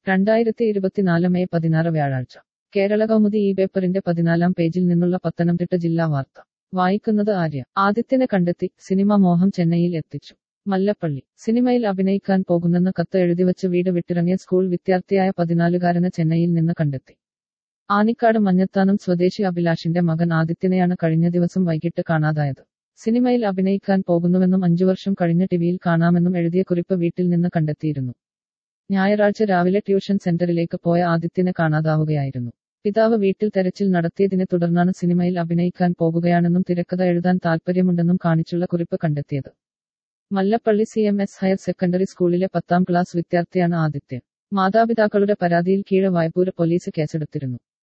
രണ്ടായിരത്തി ഇരുപത്തിനാല് മെയ് പതിനാറ് വ്യാഴാഴ്ച കേരള കൗമുദി ഈ പേപ്പറിന്റെ പതിനാലാം പേജിൽ നിന്നുള്ള പത്തനംതിട്ട ജില്ലാ വാർത്ത വായിക്കുന്നത് ആര്യ ആദിത്യനെ കണ്ടെത്തി സിനിമ മോഹം ചെന്നൈയിൽ എത്തിച്ചു മല്ലപ്പള്ളി സിനിമയിൽ അഭിനയിക്കാൻ പോകുന്നെന്ന് കത്ത് എഴുതിവച്ച് വീട് വിട്ടിറങ്ങിയ സ്കൂൾ വിദ്യാർത്ഥിയായ പതിനാലുകാരന് ചെന്നൈയിൽ നിന്ന് കണ്ടെത്തി ആനിക്കാട് മഞ്ഞത്താനം സ്വദേശി അഭിലാഷിന്റെ മകൻ ആദിത്യനെയാണ് കഴിഞ്ഞ ദിവസം വൈകിട്ട് കാണാതായത് സിനിമയിൽ അഭിനയിക്കാൻ പോകുന്നുവെന്നും അഞ്ചു വർഷം കഴിഞ്ഞ് ടിവിയിൽ കാണാമെന്നും എഴുതിയ കുറിപ്പ് വീട്ടിൽ നിന്ന് കണ്ടെത്തിയിരുന്നു ഞായറാഴ്ച രാവിലെ ട്യൂഷൻ സെന്ററിലേക്ക് പോയ ആദിത്യനെ കാണാതാവുകയായിരുന്നു പിതാവ് വീട്ടിൽ തെരച്ചിൽ നടത്തിയതിനെ തുടർന്നാണ് സിനിമയിൽ അഭിനയിക്കാൻ പോകുകയാണെന്നും തിരക്കഥ എഴുതാൻ താൽപ്പര്യമുണ്ടെന്നും കാണിച്ചുള്ള കുറിപ്പ് കണ്ടെത്തിയത് Mallappally C M S higher secondary സ്കൂളിലെ പത്താം ക്ലാസ് വിദ്യാർത്ഥിയാണ് ആദിത്യൻ മാതാപിതാക്കളുടെ പരാതിയിൽ കീഴ വായ്പൂര് പോലീസ് കേസെടുത്തിരുന്നു